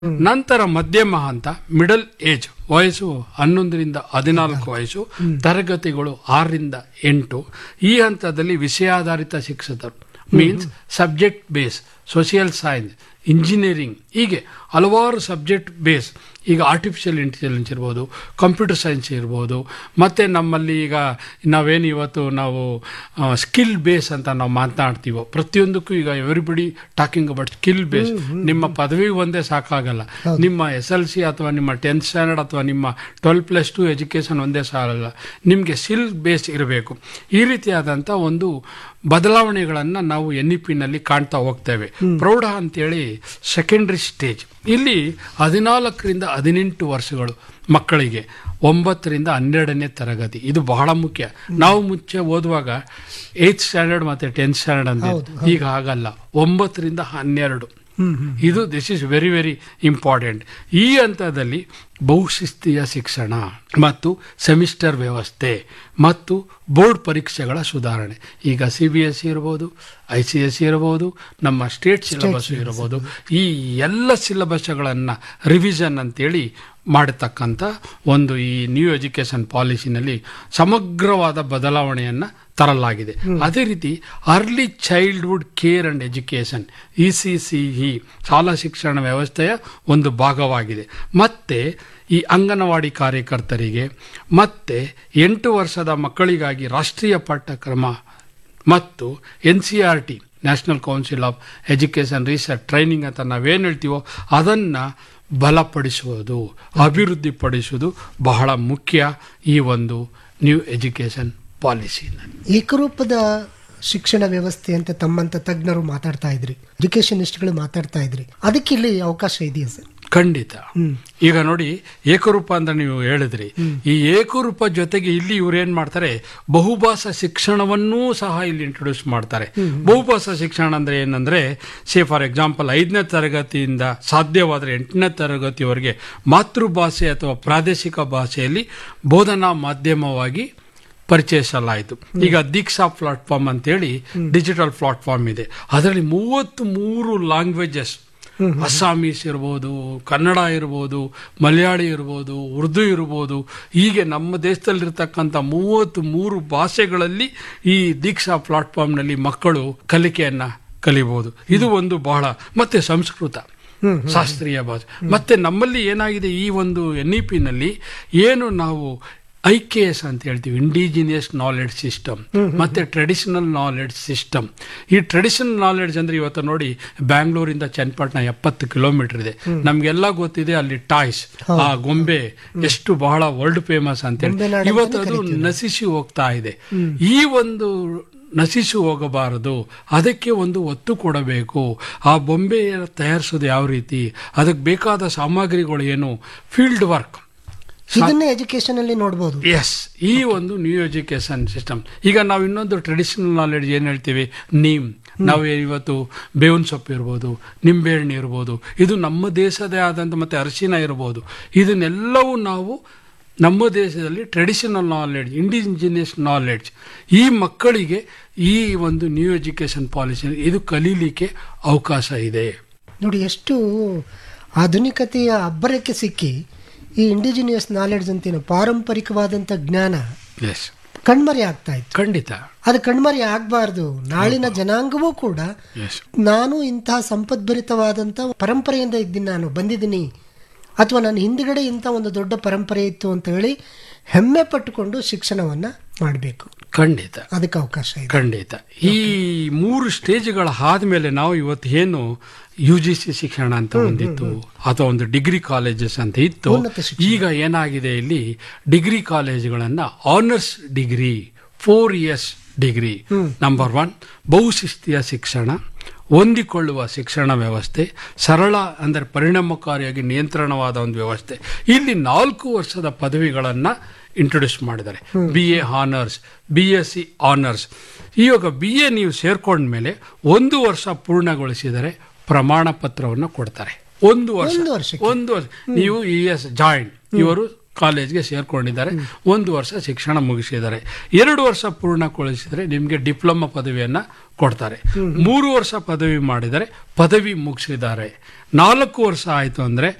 ನಂತರ ಮಧ್ಯಮ ಹಂತ ಮಿಡಲ್ ಏಜ್ ವಯಸ್ಸು ಹನ್ನೊಂದರಿಂದ ಹದಿನಾಲ್ಕು ವಯಸ್ಸು ತರಗತಿಗಳು ಆರರಿಂದ ಎಂಟು ಈ ಹಂತದಲ್ಲಿ ವಿಷಯಾಧಾರಿತ ಶಿಕ್ಷಕರು means subject base social science engineering ಹೀಗೆ ಹಲವಾರು ಸಬ್ಜೆಕ್ಟ್ ಬೇಸ್ ಈಗ ಆರ್ಟಿಫಿಷಿಯಲ್ ಇಂಟೆಲಿಜೆನ್ಸ್ ಇರ್ಬೋದು ಕಂಪ್ಯೂಟರ್ ಸೈನ್ಸ್ ಇರ್ಬೋದು ಮತ್ತು ನಮ್ಮಲ್ಲಿ ಈಗ ನಾವೇನು ಇವತ್ತು ನಾವು ಸ್ಕಿಲ್ ಬೇಸ್ ಅಂತ ನಾವು ಮಾತನಾಡ್ತೀವೋ ಪ್ರತಿಯೊಂದಕ್ಕೂ ಈಗ everybody talking about skill base ನಿಮ್ಮ ಪದವಿ ಒಂದೇ ಸಾಕಾಗಲ್ಲ ನಿಮ್ಮ ಎಸ್ ಎಲ್ ಸಿ ಅಥವಾ ನಿಮ್ಮ ಟೆಂತ್ ಸ್ಟ್ಯಾಂಡರ್ಡ್ ಅಥವಾ ನಿಮ್ಮ ಟ್ವೆಲ್ ಪ್ಲಸ್ ಟು ಎಜುಕೇಷನ್ ಒಂದೇ ಸಾಲಲ್ಲ ನಿಮಗೆ ಸ್ಕಿಲ್ ಬೇಸ್ ಇರಬೇಕು ಈ ರೀತಿಯಾದಂಥ ಒಂದು ಬದಲಾವಣೆಗಳನ್ನು ನಾವು ಎನ್ ಇ ಪಿನಲ್ಲಿ ಕಾಣ್ತಾ ಹೋಗ್ತೇವೆ ಪ್ರೌಢ ಅಂತೇಳಿ ಸೆಕೆಂಡ್ರಿ ಸ್ಟೇಜ್ ಇಲ್ಲಿ ಹದಿನಾಲ್ಕರಿಂದ ಹದಿನೆಂಟು ವರ್ಷಗಳು ಮಕ್ಕಳಿಗೆ ಒಂಬತ್ತರಿಂದ ಹನ್ನೆರಡನೇ ತರಗತಿ ಇದು ಬಹಳ ಮುಖ್ಯ ನಾವು ಮುಂಚೆ ಓದುವಾಗ ಏತ್ ಸ್ಟ್ಯಾಂಡರ್ಡ್ ಮತ್ತೆ ಟೆಂತ್ ಸ್ಟ್ಯಾಂಡರ್ಡ್ ಅಂತ ಈಗ ಆಗಲ್ಲ ಒಂಬತ್ತರಿಂದ ಹನ್ನೆರಡು ಇದು this is very very important ಈ ಹಂತದಲ್ಲಿ ಬಹುಶಿಸ್ತೀಯ ಶಿಕ್ಷಣ ಮತ್ತು ಸೆಮಿಸ್ಟರ್ ವ್ಯವಸ್ಥೆ ಮತ್ತು ಬೋರ್ಡ್ ಪರೀಕ್ಷೆಗಳ ಸುಧಾರಣೆ ಈಗ ಸಿ ಬಿ ಎಸ್ ಸಿ ಇರ್ಬೋದು ಐ ಸಿ ಎಸ್ ಸಿ ಇರ್ಬೋದು ನಮ್ಮ ಸ್ಟೇಟ್ ಸಿಲೆಬಸ್ ಇರ್ಬೋದು ಈ ಎಲ್ಲ ಸಿಲೆಬಸ್ಗಳನ್ನು ರಿವಿಷನ್ ಅಂತೇಳಿ ಮಾಡತಕ್ಕಂಥ ಒಂದು ಈ ನ್ಯೂ ಎಜುಕೇಷನ್ ಪಾಲಿಸಿನಲ್ಲಿ ಸಮಗ್ರವಾದ ಬದಲಾವಣೆಯನ್ನು ತರಲಾಗಿದೆ ಅದೇ ರೀತಿ early childhood care and education E C C E ಶಾಲಾ ಶಿಕ್ಷಣ ವ್ಯವಸ್ಥೆಯ ಒಂದು ಭಾಗವಾಗಿದೆ ಮತ್ತೆ ಈ ಅಂಗನವಾಡಿ ಕಾರ್ಯಕರ್ತರಿಗೆ ಮತ್ತೆ ಎಂಟು ವರ್ಷದ ಮಕ್ಕಳಿಗಾಗಿ ರಾಷ್ಟ್ರೀಯ ಪಾಠ್ಯಕ್ರಮ ಮತ್ತು N C R T national council of education research training ಅಂತ ನಾವೇನು ಹೇಳ್ತೀವೋ ಅದನ್ನು ಬಲಪಡಿಸುವುದು ಅಭಿವೃದ್ಧಿಪಡಿಸುವುದು ಬಹಳ ಮುಖ್ಯ ಈ ಒಂದು ನ್ಯೂ ಎಜುಕೇಷನ್ ಪಾಲಿಸಿನಲ್ಲಿ ಏಕರೂಪದ ಶಿಕ್ಷಣ ವ್ಯವಸ್ಥೆ ಅಂತ ತಮ್ಮಂತ ತಜ್ಞರು ಮಾತಾಡ್ತಾ ಇದ್ರಿ ಎಜುಕೇಶನಿಸ್ಟ್ಗಳು ಮಾತಾಡ್ತಾ ಇದ್ರಿ ಅದಕ್ಕೆ ಇಲ್ಲಿ ಅವಕಾಶ ಇದೆಯಾ ಸರ್ ಖಂಡಿತ ಈಗ ನೋಡಿ ಏಕರೂಪ ಅಂತ ನೀವು ಹೇಳಿದ್ರಿ ಈ ಏಕರೂಪ ಜೊತೆಗೆ ಇಲ್ಲಿ ಇವ್ರು ಏನ್ ಮಾಡ್ತಾರೆ ಬಹುಭಾಷಾ ಶಿಕ್ಷಣವನ್ನೂ ಸಹ ಇಲ್ಲಿ ಇಂಟ್ರೊಡ್ಯೂಸ್ ಮಾಡ್ತಾರೆ ಬಹುಭಾಷಾ ಶಿಕ್ಷಣ ಅಂದ್ರೆ ಏನಂದ್ರೆ ಸೇ ಫಾರ್ ಎಕ್ಸಾಂಪಲ್ ಐದನೇ ತರಗತಿಯಿಂದ ಸಾಧ್ಯವಾದರೆ ಎಂಟನೇ ತರಗತಿವರೆಗೆ ಮಾತೃಭಾಷೆ ಅಥವಾ ಪ್ರಾದೇಶಿಕ ಭಾಷೆಯಲ್ಲಿ ಬೋಧನಾ ಮಾಧ್ಯಮವಾಗಿ ಪರಿಚಯಿಸಲಾಯಿತು ಈಗ ದೀಕ್ಷಾ ಪ್ಲಾಟ್ಫಾರ್ಮ್ ಅಂತೇಳಿ ಡಿಜಿಟಲ್ ಪ್ಲಾಟ್ಫಾರ್ಮ್ ಇದೆ ಅದರಲ್ಲಿ ಮೂವತ್ತ್ ಮೂರು ಲ್ಯಾಂಗ್ವೇಜಸ್ ಅಸ್ಸಾಮೀಸ್ ಇರ್ಬೋದು ಕನ್ನಡ ಇರ್ಬೋದು ಮಲಯಾಳಿ ಇರ್ಬೋದು ಉರ್ದು ಇರ್ಬೋದು ಹೀಗೆ ನಮ್ಮ ದೇಶದಲ್ಲಿರ್ತಕ್ಕಂಥ ಮೂವತ್ತ್ ಮೂರು ಭಾಷೆಗಳಲ್ಲಿ ಈ ದೀಕ್ಷಾ ಪ್ಲಾಟ್ಫಾರ್ಮ್ನಲ್ಲಿ ಮಕ್ಕಳು ಕಲಿಕೆಯನ್ನ ಕಲಿಬಹುದು ಇದು ಒಂದು ಬಹಳ ಮತ್ತೆ ಸಂಸ್ಕೃತ ಶಾಸ್ತ್ರೀಯ ಭಾಷೆ ಮತ್ತೆ ನಮ್ಮಲ್ಲಿ ಏನಾಗಿದೆ ಈ ಒಂದು ಎನ್ ಇ ಪಿನಲ್ಲಿ ಏನು ನಾವು ಐ ಕೆ ಎಸ್ ಅಂತ ಹೇಳ್ತೀವಿ ಇಂಡಿಜಿನಿಯಸ್ ನಾಲೆಡ್ಜ್ ಸಿಸ್ಟಮ್ ಮತ್ತೆ ಟ್ರೆಡಿಷನಲ್ ನಾಲೆಡ್ಜ್ ಸಿಸ್ಟಮ್ ಈ ಟ್ರೆಡಿಷನಲ್ ನಾಲೆಡ್ಜ್ ಅಂದ್ರೆ ಇವತ್ತು ನೋಡಿ ಬ್ಯಾಂಗ್ಳೂರಿಂದ ಚನ್ನಪಟ್ಟಣ ಎಪ್ಪತ್ತು ಕಿಲೋಮೀಟರ್ ಇದೆ ನಮ್ಗೆಲ್ಲ ಗೊತ್ತಿದೆ ಅಲ್ಲಿ ಟಾಯ್ಸ್ ಆ ಗೊಂಬೆ ಎಷ್ಟು ಬಹಳ ವರ್ಲ್ಡ್ ಫೇಮಸ್ ಅಂತ ಗೊಂಬೆ ಹೇಳಿ ನಾಡು ಇವತ್ತು ಅಂತಾನೆ ಅದು ನಶಿಸಿ ಹೋಗ್ತಾ ಇದೆ ಈ ಒಂದು ನಶಿಸಿ ಹೋಗಬಾರದು ಅದಕ್ಕೆ ಒಂದು ಒತ್ತು ಕೊಡಬೇಕು ಆ ಬೊಂಬೆ ತಯಾರಿಸೋದು ಯಾವ ರೀತಿ ಅದಕ್ಕೆ ಬೇಕಾದ ಸಾಮಗ್ರಿಗಳು ಏನು ಫೀಲ್ಡ್ ವರ್ಕ್ ಇದನ್ನೇ ಎಜುಕೇಶನ್ ಅಲ್ಲಿ ನೋಡ್ಬೋದು ಎಸ್ ಈ ಒಂದು ನ್ಯೂ ಎಜುಕೇಶನ್ ಸಿಸ್ಟಮ್ ಈಗ ನಾವು ಇನ್ನೊಂದು ಟ್ರೆಡಿಷನಲ್ ನಾಲೆಡ್ಜ್ ಏನು ಹೇಳ್ತೀವಿ ನೀಮ್ ನಾವು ಇವತ್ತು ಬೇವಿನ ಸೊಪ್ಪು ಇರ್ಬೋದು ನಿಂಬೆಹಣ್ಣು ಇರ್ಬೋದು ಇದು ನಮ್ಮ ದೇಶದೇ ಆದಂಥ ಮತ್ತೆ ಅರಿಶಿನ ಇರ್ಬೋದು ಇದನ್ನೆಲ್ಲವೂ ನಾವು ನಮ್ಮ ದೇಶದಲ್ಲಿ ಟ್ರೆಡಿಷನಲ್ ನಾಲೆಡ್ಜ್ ಇಂಡಿಜಿನಿಯಸ್ ನಾಲೆಡ್ಜ್ ಈ ಮಕ್ಕಳಿಗೆ ಈ ಒಂದು ನ್ಯೂ ಎಜುಕೇಶನ್ ಪಾಲಿಸಿ ಇದು ಕಲೀಲಿಕ್ಕೆ ಅವಕಾಶ ಇದೆ ನೋಡಿ ಎಷ್ಟು ಆಧುನಿಕತೆಯ ಅಬ್ಬರಕ್ಕೆ ಸಿಕ್ಕಿ ಈ ಇಂಡಿಜಿನಿಯಸ್ ನಾಲೆಡ್ಜ್ ಅಂತೇನು ಪಾರಂಪರಿಕವಾದಂಥ ಜ್ಞಾನ ಎಸ್ ಕಣ್ಮರೆ ಆಗ್ತಾ ಇತ್ತು ಖಂಡಿತ ಅದು ಕಣ್ಮರೆ ಆಗಬಾರ್ದು ನಾಳಿನ ಜನಾಂಗವೂ ಕೂಡ ಎಸ್ ನಾನು ಇಂತಹ ಸಂಪದ್ಭರಿತವಾದಂಥ ಪರಂಪರೆಯಿಂದ ಇದ್ದೀನಿ ನಾನು ಬಂದಿದ್ದೀನಿ ಅಥವಾ ನನ್ನ ಹಿಂದ್ಗಡೆ ಇಂಥ ಒಂದು ದೊಡ್ಡ ಪರಂಪರೆ ಇತ್ತು ಅಂತ ಹೇಳಿ ಹೆಮ್ಮೆ ಪಟ್ಟುಕೊಂಡು ಶಿಕ್ಷಣವನ್ನ ಮಾಡಬೇಕು ಖಂಡಿತ ಅದಕ್ಕೆ ಅವಕಾಶ ಇದೆ ಖಂಡಿತ ಈ ಮೂರು ಸ್ಟೇಜ್ಗಳ ಆದ್ಮೇಲೆ ನಾವು ಇವತ್ತು ಏನು ಯು ಜಿ ಸಿ ಶಿಕ್ಷಣ ಅಂತ ಒಂದಿತ್ತು ಅಥವಾ ಒಂದು ಡಿಗ್ರಿ ಕಾಲೇಜಸ್ ಅಂತ ಇತ್ತು ಉನ್ನತ ಶಿಕ್ಷಣ. ಈಗ ಏನಾಗಿದೆ ಇಲ್ಲಿ ಡಿಗ್ರಿ ಕಾಲೇಜುಗಳನ್ನ honours degree four years degree number one ಬಹುಶಿಸ್ತೀಯ ಶಿಕ್ಷಣ ಹೊಂದಿಕೊಳ್ಳುವ ಶಿಕ್ಷಣ ವ್ಯವಸ್ಥೆ ಸರಳ ಅಂದರೆ ಪರಿಣಾಮಕಾರಿಯಾಗಿ ನಿಯಂತ್ರಣವಾದ ಒಂದು ವ್ಯವಸ್ಥೆ ಇಲ್ಲಿ ನಾಲ್ಕು ವರ್ಷದ ಪದವಿಗಳನ್ನು ಇಂಟ್ರೊಡ್ಯೂಸ್ ಮಾಡಿದ್ದಾರೆ B A honours B S C honours ಇವಾಗ ಬಿ ಎ ನೀವು ಸೇರ್ಕೊಂಡ್ಮೇಲೆ ಒಂದು ವರ್ಷ ಪೂರ್ಣಗೊಳಿಸಿದರೆ ಪ್ರಮಾಣ ಪತ್ರವನ್ನು ಕೊಡ್ತಾರೆ ಒಂದು ವರ್ಷ ಒಂದು ವರ್ಷಕ್ಕೆ. ಒಂದು ವರ್ಷ ನೀವು ಇ ಎಸ್ ಜಾಯಿಂಟ್ ಇವರು ಕಾಲೇಜ್ಗೆ ಸೇರ್ಕೊಂಡಿದ್ದಾರೆ ಒಂದು ವರ್ಷ ಶಿಕ್ಷಣ ಮುಗಿಸಿದ್ದಾರೆ ಎರಡು ವರ್ಷ ಪೂರ್ಣಗೊಳಿಸಿದರೆ ನಿಮಗೆ ಡಿಪ್ಲೊಮಾ ಪದವಿಯನ್ನ ಕೊಡ್ತಾರೆ ಮೂರು ವರ್ಷ ಪದವಿ ಮಾಡಿದರೆ ಪದವಿ ಮುಗಿಸಿದ್ದಾರೆ ನಾಲ್ಕು ವರ್ಷ ಆಯಿತು ಅಂದ್ರೆ